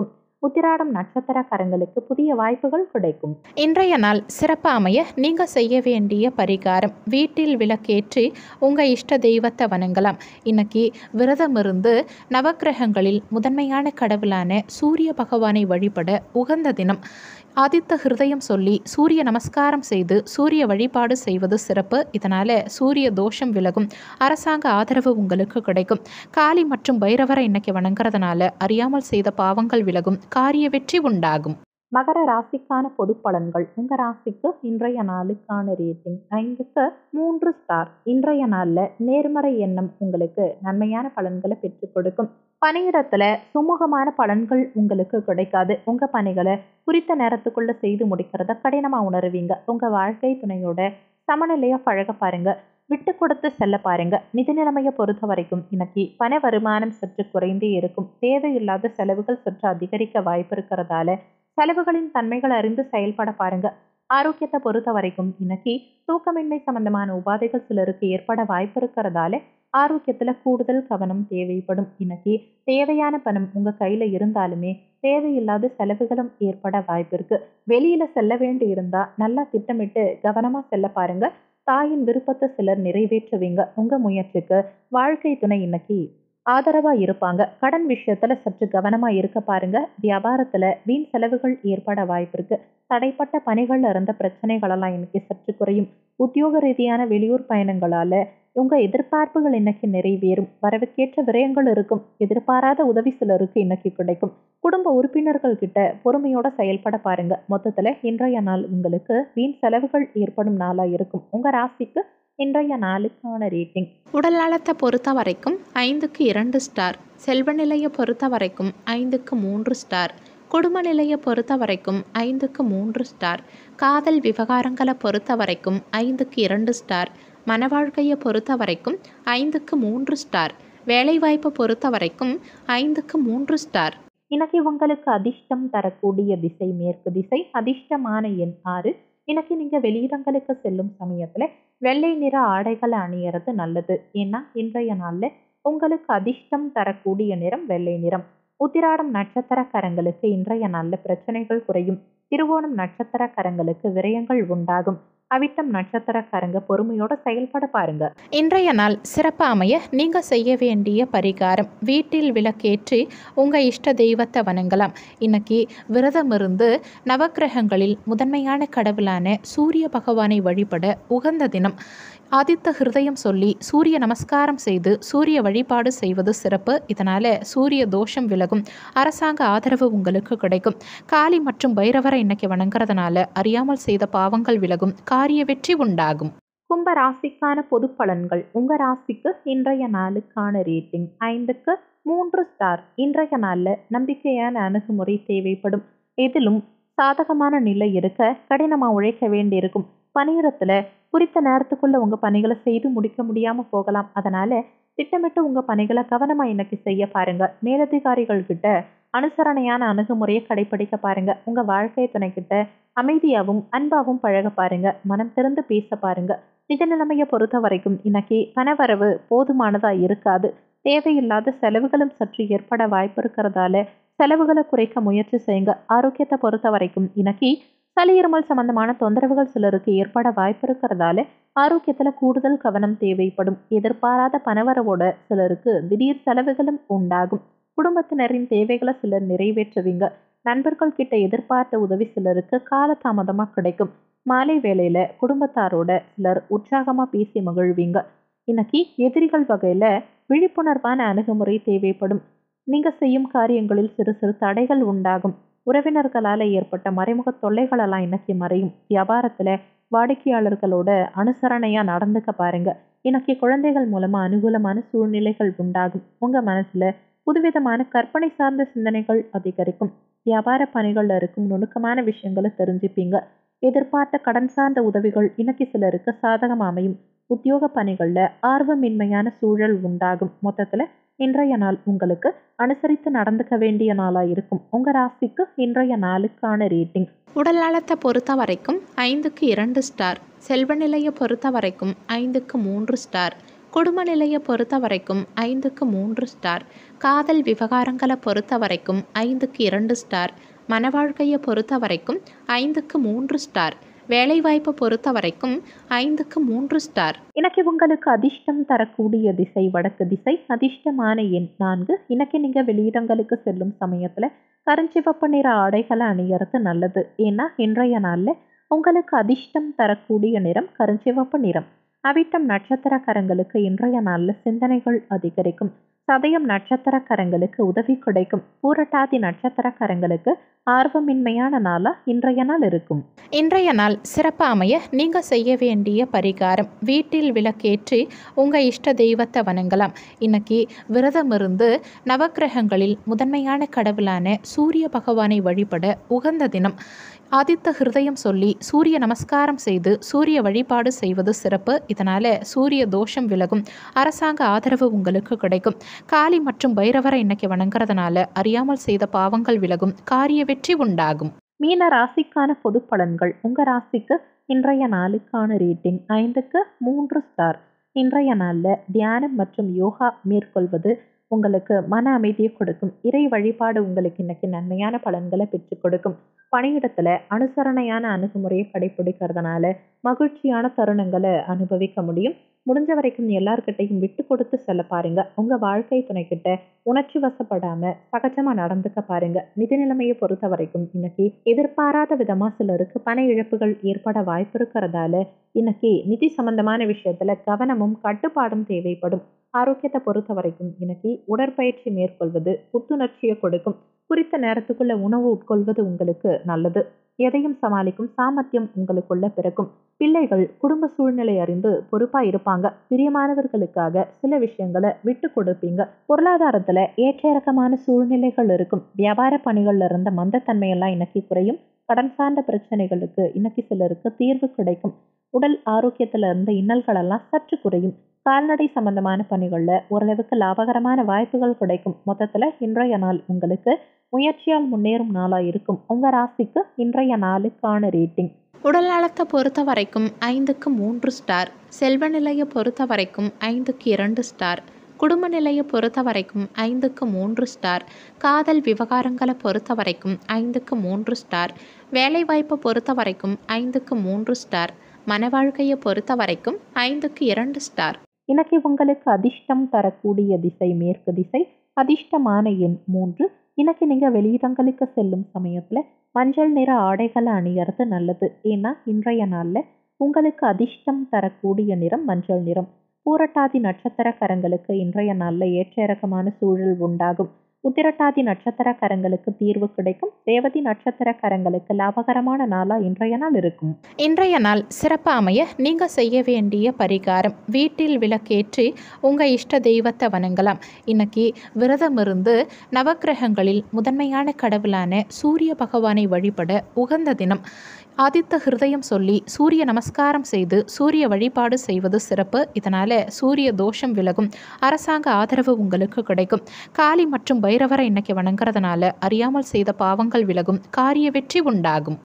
உத்திராடம் நட்சத்திரக்காரங்களுக்கு புதிய வாய்ப்புகள் கிடைக்கும் இன்றைய நாள் சிறப்பு அமைய நீங்கள் செய்ய வேண்டிய பரிகாரம் வீட்டில் விளக்கேற்றி உங்கள் இஷ்ட தெய்வத்தை வணங்கலாம் இன்னைக்கு விரதம் இருந்து நவக்கிரகங்களில் முதன்மையான கடவுளான சூரிய பகவானை வழிபட உகந்த தினம் ஆதித்த ஹிருதயம் சொல்லி சூரிய நமஸ்காரம் செய்து சூரிய வழிபாடு செய்வது சிறப்பு இதனால் சூரிய தோஷம் விலகும் அரசாங்க ஆதரவு உங்களுக்கு கிடைக்கும் காளி மற்றும் பைரவரை இன்னைக்கு வணங்குறதுனால அறியாமல் செய்த பாவங்கள் விலகும் காரிய வெற்றி உண்டாகும் மகர ராசிக்கான பொது பலன்கள் உங்க ராசிக்கு இன்றைய நாளுக்கான ரேட்டிங் ஐந்துக்கு மூன்று ஸ்டார் இன்றைய நாள்ல நேர்மறை எண்ணம் உங்களுக்கு நன்மையான பலன்களை பெற்றுக் கொடுக்கும் பணியிடத்துல சுமூகமான பலன்கள் உங்களுக்கு கிடைக்காது உங்க பணிகளை குறித்த நேரத்துக்குள்ள செய்து முடிக்கிறத கடினமா உணருவீங்க உங்க வாழ்க்கை துணையோட சமநிலையா பழக பாருங்க விட்டு கொடுத்து செல்ல பாருங்க நிதி நிலைமையை பொறுத்த வரைக்கும் இன்னைக்கு பண வருமானம் சற்று குறைந்தே இருக்கும் தேவையில்லாத செலவுகள் சற்று அதிகரிக்க வாய்ப்பு இருக்கிறதால செலவுகளின் தன்மைகள் அறிந்து செயல்பட பாருங்க ஆரோக்கியத்தை பொறுத்த வரைக்கும் இன்னைக்கு தூக்கமின்மை சம்பந்தமான உபாதைகள் சிலருக்கு ஏற்பட வாய்ப்பு இருக்கிறதால ஆரோக்கியத்துல கூடுதல் கவனம் தேவைப்படும் இன்னைக்கு தேவையான பணம் உங்க கையில இருந்தாலுமே தேவையில்லாத செலவுகளும் ஏற்பட வாய்ப்பு இருக்கு வெளியில செல்ல வேண்டி இருந்தா நல்லா திட்டமிட்டு கவனமா செல்ல பாருங்க தாயின் விருப்பத்தை சிலர் நிறைவேற்றுவீங்க உங்க முயற்சிக்கு வாழ்க்கை துணை இன்னைக்கு ஆதரவா இருப்பாங்க கடன் விஷயத்துல சற்று கவனமா இருக்க பாருங்க வியாபாரத்துல வீண் செலவுகள் ஏற்பட வாய்ப்பு இருக்கு தடைப்பட்ட பணிகள்ல இருந்த பிரச்சனைகளெல்லாம் இன்னைக்கு சற்று குறையும் உத்தியோக ரீதியான வெளியூர் பயணங்களால உங்க எதிர்பார்ப்புகள் இன்னைக்கு நிறைவேறும் வரவுக்கேற்ற விரயங்கள் இருக்கும் எதிர்பாராத உதவி சிலருக்கு இன்னைக்கு கிடைக்கும் குடும்ப உறுப்பினர்கள் கிட்ட பொறுமையோட செயல்பட பாருங்க மொத்தத்துல இன்றைய நாள் உங்களுக்கு வீண் செலவுகள் ஏற்படும் நாளா இருக்கும் உங்க ராசிக்கு இன்றைய நாளுக்கான ரேட்டிங் உடல் நலத்தை பொறுத்த வரைக்கும் ஐந்துக்கு இரண்டு ஸ்டார் செல்வ நிலையை பொறுத்த வரைக்கும் ஐந்துக்கு மூன்று ஸ்டார் குடும்ப நிலையை பொறுத்த வரைக்கும் ஐந்துக்கு மூன்று ஸ்டார் காதல் விவகாரங்களை பொறுத்த வரைக்கும் ஐந்துக்கு இரண்டு ஸ்டார் மன வாழ்க்கையை பொறுத்த வரைக்கும் ஐந்துக்கு மூன்று ஸ்டார் வேலைவாய்ப்பை பொறுத்த வரைக்கும் ஐந்துக்கு மூன்று ஸ்டார் இன்னைக்கு உங்களுக்கு அதிர்ஷ்டம் தரக்கூடிய திசை மேற்கு திசை அதிர்ஷ்டமான எண் ஆறு இன்னைக்கு நீங்க வெளியிடங்களுக்கு செல்லும் சமயத்துல வெள்ளை நிற ஆடைகளை அணியறது நல்லது ஏன்னா இன்றைய நாள்ல உங்களுக்கு அதிர்ஷ்டம் தரக்கூடிய நிறம் வெள்ளை நிறம் உத்திராடம் நட்சத்திரக்காரங்களுக்கு இன்றைய நாள்ல பிரச்சனைகள் குறையும் திருவோணம் நட்சத்திரக்காரங்களுக்கு விரயங்கள் உண்டாகும் அவிட்டம் நட்சத்திரக்காரங்க பொறுமையோட செயல்பட பாருங்க இன்றைய நாள் சிறப்பு அமைய நீங்கள் செய்ய வேண்டிய பரிகாரம் வீட்டில் விளக்கேற்றி உங்கள் இஷ்ட தெய்வத்தை வணங்கலாம் இன்னைக்கு விரதம் இருந்து நவக்கிரகங்களில் முதன்மையான கடவுளான சூரிய பகவானை வழிபட உகந்த தினம் ஆதித்த ஹிருதயம் சொல்லி சூரிய நமஸ்காரம் செய்து சூரிய வழிபாடு செய்வது சிறப்பு இதனால் சூரிய தோஷம் விலகும் அரசாங்க ஆதரவு உங்களுக்கு கிடைக்கும் காளி மற்றும் பைரவரை இன்னைக்கு வணங்குறதுனால அறியாமல் செய்த பாவங்கள் விலகும் காரிய வெற்றி உண்டாகும் கும்ப ராசிக்கான பொது பலன்கள் உங்க ராசிக்கு இன்றைய நாளுக்கான ரேட்டிங் ஐந்துக்கு மூன்று ஸ்டார் இன்றைய நாள்ல நம்பிக்கையான அணுகுமுறை தேவைப்படும் இதிலும் சாதகமான நிலை இருக்க கடினமா உழைக்க வேண்டியிருக்கும் பணியிடத்துல குறித்த நேரத்துக்குள்ள உங்க பணிகளை செய்து முடிக்க முடியாம போகலாம் அதனால திட்டமிட்டு உங்க பணிகளை கவனமா இன்னைக்கு செய்ய பாருங்க மேலதிகாரிகள் கிட்ட அனுசரணையான அணுகுமுறையை கடைபிடிக்க பாருங்க உங்க வாழ்க்கை துணை கிட்ட அமைதியாவும் அன்பாவும் பழக பாருங்க மனம் திறந்து பேச பாருங்க நிதி நிலைமையை பொறுத்த வரைக்கும் இன்னைக்கு பணவரவு போதுமானதா இருக்காது தேவையில்லாத செலவுகளும் சற்று ஏற்பட வாய்ப்பு இருக்கிறதால செலவுகளை குறைக்க முயற்சி செய்யுங்க ஆரோக்கியத்தை பொறுத்த வரைக்கும் இன்னைக்கு சளி இருமல் சம்பந்தமான தொந்தரவுகள் சிலருக்கு ஏற்பட வாய்ப்பு இருக்கிறதால ஆரோக்கியத்துல கூடுதல் கவனம் தேவைப்படும் எதிர்பாராத பணவரவோட சிலருக்கு திடீர் செலவுகளும் உண்டாகும் குடும்பத்தினரின் தேவைகளை சிலர் நிறைவேற்றுவீங்க நண்பர்கள் கிட்ட எதிர்பார்த்த உதவி சிலருக்கு காலதாமதமா கிடைக்கும் மாலை வேளையில குடும்பத்தாரோட சிலர் உற்சாகமா பேசி மகிழ்வீங்க இன்னைக்கு எதிரிகள் வகையில விழிப்புணர்வான அணுகுமுறை தேவைப்படும் நீங்க செய்யும் காரியங்களில் சிறு சிறு தடைகள் உண்டாகும் உறவினர்களால ஏற்பட்ட மறைமுக தொல்லைகளெல்லாம் இன்னைக்கு மறையும் வியாபாரத்துல வாடிக்கையாளர்களோட அனுசரணையா நடந்துக்க பாருங்க இன்னைக்கு குழந்தைகள் மூலமா அனுகூலமான சூழ்நிலைகள் உண்டாகும் உங்க மனசுல புதுவிதமான கற்பனை சார்ந்த சிந்தனைகள் அதிகரிக்கும் வியாபார பணிகள்ல இருக்கும் நுணுக்கமான விஷயங்களை தெரிஞ்சுப்பீங்க எதிர்பார்த்த கடன் சார்ந்த உதவிகள் இன்னைக்கு சிலருக்கு சாதகம் அமையும் உத்தியோக பணிகள்ல ஆர்வமின்மையான சூழல் உண்டாகும் மொத்தத்துல இன்றைய நாள் உங்களுக்கு அனுசரித்து நடந்துக்க வேண்டிய நாளா இருக்கும் உங்க ராசிக்கு இன்றைய நாளுக்கான ரேட்டிங் உடல் நலத்தை பொறுத்த வரைக்கும் ஐந்துக்கு இரண்டு ஸ்டார் செல்வ நிலையை பொறுத்த வரைக்கும் ஐந்துக்கு மூன்று ஸ்டார் குடும்ப நிலையை பொறுத்த வரைக்கும் ஐந்துக்கு மூன்று ஸ்டார் காதல் விவகாரங்களை பொறுத்த வரைக்கும் ஐந்துக்கு இரண்டு ஸ்டார் மன வாழ்க்கையை பொறுத்த வரைக்கும் ஐந்துக்கு மூன்று ஸ்டார் வேலைவாய்ப்பை பொறுத்த வரைக்கும் ஐந்துக்கு மூன்று ஸ்டார் இன்னைக்கு உங்களுக்கு அதிர்ஷ்டம் தரக்கூடிய திசை வடக்கு திசை அதிர்ஷ்டமான எண் நான்கு இன்னைக்கு நீங்கள் வெளியிடங்களுக்கு செல்லும் சமயத்தில் கருஞ்சிவப்பு நிற ஆடைகளை அணியறது நல்லது ஏன்னா இன்றைய நாளில் உங்களுக்கு அதிர்ஷ்டம் தரக்கூடிய நிறம் கருஞ்சிவப்பு நிறம் அவிட்டம் நட்சத்திரக்காரங்களுக்கு இன்றைய நாளில் சிந்தனைகள் அதிகரிக்கும் சதயம் நட்சத்திரக்காரங்களுக்கு உதவி கிடைக்கும் பூரட்டாதி நட்சத்திரக்காரங்களுக்கு ஆர்வமின்மையான நாளா இன்றைய நாள் இருக்கும் இன்றைய நாள் சிறப்பு அமைய நீங்கள் செய்ய வேண்டிய பரிகாரம் வீட்டில் விளக்கேற்றி உங்கள் இஷ்ட தெய்வத்தை வணங்கலாம் இன்னைக்கு விரதம் இருந்து நவக்கிரகங்களில் முதன்மையான கடவுளான சூரிய பகவானை வழிபட உகந்த தினம் ஆதித்த ஹிருதயம் சொல்லி சூரிய நமஸ்காரம் செய்து சூரிய வழிபாடு செய்வது சிறப்பு இதனால் சூரிய தோஷம் விலகும் அரசாங்க ஆதரவு உங்களுக்கு கிடைக்கும் காளி மற்றும் பைரவரை இன்னைக்கு வணங்குறதுனால அறியாமல் செய்த பாவங்கள் விலகும் காரிய வெற்றி உண்டாகும் மீன ராசிக்கான பொது பலன்கள் உங்கள் ராசிக்கு இன்றைய நாளுக்கான ரேட்டிங் ஐந்துக்கு மூன்று ஸ்டார் இன்றைய நாளில் தியானம் மற்றும் யோகா மேற்கொள்வது உங்களுக்கு மன அமைதியை கொடுக்கும் இறை வழிபாடு உங்களுக்கு இன்னைக்கு நன்மையான பலன்களை பெற்றுக் கொடுக்கும் பணியிடத்துல அனுசரணையான அணுகுமுறையை கடைபிடிக்கிறதுனால மகிழ்ச்சியான தருணங்களை அனுபவிக்க முடியும் முடிஞ்ச வரைக்கும் எல்லார்கிட்டையும் விட்டு கொடுத்து செல்ல பாருங்க உங்க வாழ்க்கை துணைக்கிட்ட உணர்ச்சி வசப்படாம சகஜமா நடந்துக்க பாருங்க நிதி நிலைமையை பொறுத்த வரைக்கும் இன்னைக்கு எதிர்பாராத விதமா சிலருக்கு பண இழப்புகள் ஏற்பட வாய்ப்பு இருக்கிறதால இன்னைக்கு நிதி சம்பந்தமான விஷயத்துல கவனமும் கட்டுப்பாடும் தேவைப்படும் ஆரோக்கியத்தை பொறுத்த வரைக்கும் இன்னைக்கு உடற்பயிற்சி மேற்கொள்வது புத்துணர்ச்சியை கொடுக்கும் குறித்த நேரத்துக்குள்ள உணவு உட்கொள்வது உங்களுக்கு நல்லது எதையும் சமாளிக்கும் சாமர்த்தியம் உங்களுக்குள்ள பிறக்கும் பிள்ளைகள் குடும்ப சூழ்நிலை அறிந்து பொறுப்பா இருப்பாங்க பிரியமானவர்களுக்காக சில விஷயங்களை விட்டு கொடுப்பீங்க பொருளாதாரத்துல ஏற்ற இறக்கமான சூழ்நிலைகள் இருக்கும் வியாபார பணிகள்ல இருந்த மந்தத்தன்மையெல்லாம் இன்னைக்கு குறையும் கடன் சார்ந்த பிரச்சனைகளுக்கு இன்னைக்கு சிலருக்கு தீர்வு கிடைக்கும் உடல் ஆரோக்கியத்துல இருந்த இன்னல்கள் எல்லாம் சற்று குறையும் கால்நடை சம்பந்தமான பணிகளில் ஓரளவுக்கு லாபகரமான வாய்ப்புகள் கிடைக்கும் மொத்தத்தில் இன்றைய நாள் உங்களுக்கு முயற்சியால் முன்னேறும் நாளாக இருக்கும் உங்கள் ராசிக்கு இன்றைய நாளுக்கான ரேட்டிங் உடல் நலத்தை பொறுத்த வரைக்கும் ஐந்துக்கு மூன்று ஸ்டார் செல்வ நிலையை பொறுத்த வரைக்கும் ஐந்துக்கு இரண்டு ஸ்டார் குடும்ப நிலையை பொறுத்த வரைக்கும் ஐந்துக்கு மூன்று ஸ்டார் காதல் விவகாரங்களை பொறுத்த வரைக்கும் ஐந்துக்கு மூன்று ஸ்டார் வேலைவாய்ப்பை பொறுத்த வரைக்கும் ஐந்துக்கு மூன்று ஸ்டார் மன வாழ்க்கையை பொறுத்த வரைக்கும் ஐந்துக்கு இரண்டு ஸ்டார் இன்னைக்கு உங்களுக்கு அதிர்ஷ்டம் தரக்கூடிய திசை மேற்கு திசை அதிர்ஷ்டமான எண் மூன்று இன்னைக்கு நீங்கள் வெளியிடங்களுக்கு செல்லும் சமயத்தில் மஞ்சள் நிற ஆடைகளை அணியறது நல்லது ஏன்னா இன்றைய நாளில் உங்களுக்கு அதிர்ஷ்டம் தரக்கூடிய நிறம் மஞ்சள் நிறம் பூரட்டாதி நட்சத்திரக்காரங்களுக்கு இன்றைய நாளில் ஏற்ற இறக்கமான சூழல் உண்டாகும் உத்திரட்டாதி நட்சத்திரக்காரங்களுக்கு தீர்வு கிடைக்கும் ரேவதி நட்சத்திரக்காரங்களுக்கு லாபகரமான நாளா இன்றைய நாள் இருக்கும் இன்றைய நாள் சிறப்பு அமைய நீங்கள் செய்ய வேண்டிய பரிகாரம் வீட்டில் விளக்கேற்றி உங்கள் இஷ்ட தெய்வத்தை வணங்கலாம் இன்னைக்கு விரதம் இருந்து நவக்கிரகங்களில் முதன்மையான கடவுளான சூரிய பகவானை வழிபட உகந்த தினம் ஆதித்த ஹிருதயம் சொல்லி சூரிய நமஸ்காரம் செய்து சூரிய வழிபாடு செய்வது சிறப்பு இதனால் சூரிய தோஷம் விலகும் அரசாங்க ஆதரவு உங்களுக்கு கிடைக்கும் காளி மற்றும் பைரவரை இன்னைக்கு வணங்குறதுனால அறியாமல் செய்த பாவங்கள் விலகும் காரிய வெற்றி உண்டாகும்